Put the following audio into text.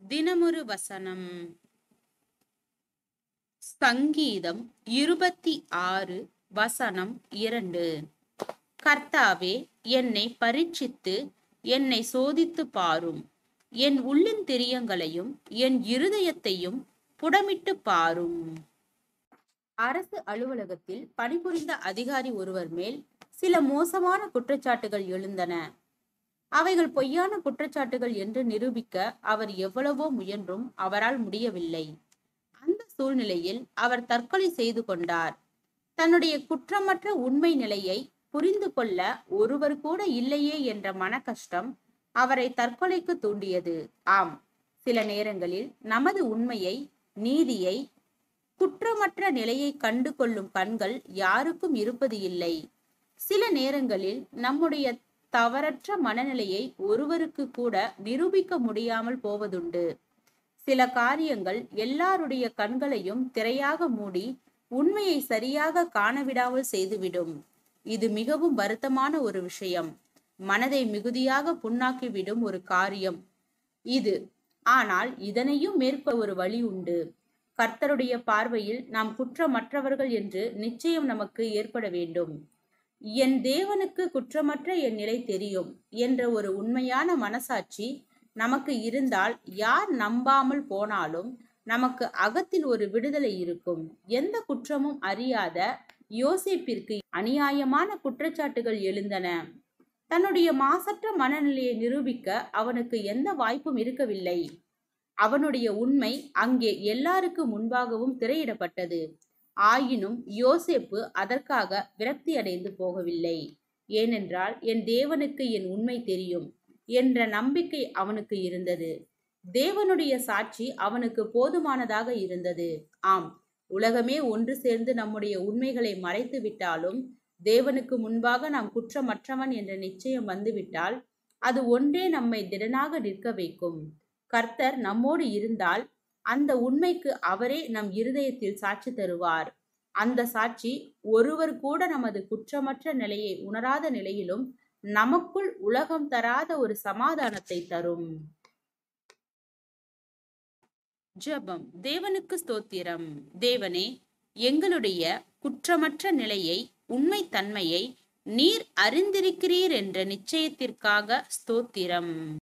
தினமொரு வசனம் சங்கீதம் இருபத்தி ஆறு வசனம் இரண்டு கர்த்தாவே என்னை பரீட்சித்து என்னை சோதித்து பாரும் என் உள்ளின் திரியங்களையும் என் இருதயத்தையும் புடமிட்டு பாரும் அரசு அலுவலகத்தில் பணிபுரிந்த அதிகாரி ஒருவர் மேல் சில மோசமான குற்றச்சாட்டுகள் எழுந்தன அவைகள் பொய்யான குற்றச்சாட்டுகள் என்று நிரூபிக்க அவர் எவ்வளவோ முயன்றும் அவரால் முடியவில்லை அந்த சூழ்நிலையில் அவர் தற்கொலை செய்து கொண்டார் தன்னுடைய குற்றமற்ற உண்மை நிலையை புரிந்து கொள்ள ஒருவர் கூட இல்லையே என்ற மன கஷ்டம் அவரை தற்கொலைக்கு தூண்டியது ஆம் சில நேரங்களில் நமது உண்மையை நீதியை குற்றமற்ற நிலையை கண்டு கொள்ளும் கண்கள் யாருக்கும் இருப்பது இல்லை சில நேரங்களில் நம்முடைய தவறற்ற மனநிலையை ஒருவருக்கு கூட நிரூபிக்க முடியாமல் போவதுண்டு சில காரியங்கள் எல்லாருடைய கண்களையும் திரையாக மூடி உண்மையை சரியாக காணவிடாமல் செய்துவிடும் இது மிகவும் வருத்தமான ஒரு விஷயம் மனதை மிகுதியாக புண்ணாக்கிவிடும் ஒரு காரியம் இது ஆனால் இதனையும் மேற்கொள்ள ஒரு வழி உண்டு கர்த்தருடைய பார்வையில் நாம் குற்றமற்றவர்கள் என்று நிச்சயம் நமக்கு ஏற்பட வேண்டும் என் தேவனுக்கு குற்றமற்ற என் நிலை தெரியும் என்ற ஒரு உண்மையான மனசாட்சி நமக்கு இருந்தால் யார் நம்பாமல் போனாலும் நமக்கு அகத்தில் ஒரு விடுதலை இருக்கும் எந்த குற்றமும் அறியாத யோசிப்பிற்கு அநியாயமான குற்றச்சாட்டுகள் எழுந்தன தன்னுடைய மாசற்ற மனநிலையை நிரூபிக்க அவனுக்கு எந்த வாய்ப்பும் இருக்கவில்லை அவனுடைய உண்மை அங்கே எல்லாருக்கு முன்பாகவும் திரையிடப்பட்டது ஆயினும் யோசேப்பு அதற்காக விரக்தி அடைந்து போகவில்லை ஏனென்றால் என் தேவனுக்கு என் உண்மை தெரியும் என்ற நம்பிக்கை அவனுக்கு இருந்தது தேவனுடைய சாட்சி அவனுக்கு போதுமானதாக இருந்தது ஆம் உலகமே ஒன்று சேர்ந்து நம்முடைய உண்மைகளை மறைத்து விட்டாலும் தேவனுக்கு முன்பாக நாம் குற்றமற்றவன் என்ற நிச்சயம் வந்துவிட்டால் அது ஒன்றே நம்மை திடனாக நிற்க வைக்கும் கர்த்தர் நம்மோடு இருந்தால் அந்த உண்மைக்கு அவரே நம் இருதயத்தில் சாட்சி தருவார் அந்த சாட்சி ஒருவர் கூட நமது குற்றமற்ற நிலையை உணராத நிலையிலும் நமக்குள் உலகம் தராத ஒரு சமாதானத்தை தரும் ஜெபம் தேவனுக்கு ஸ்தோத்திரம் தேவனே எங்களுடைய குற்றமற்ற நிலையை உண்மை தன்மையை நீர் அறிந்திருக்கிறீர் என்ற நிச்சயத்திற்காக ஸ்தோத்திரம்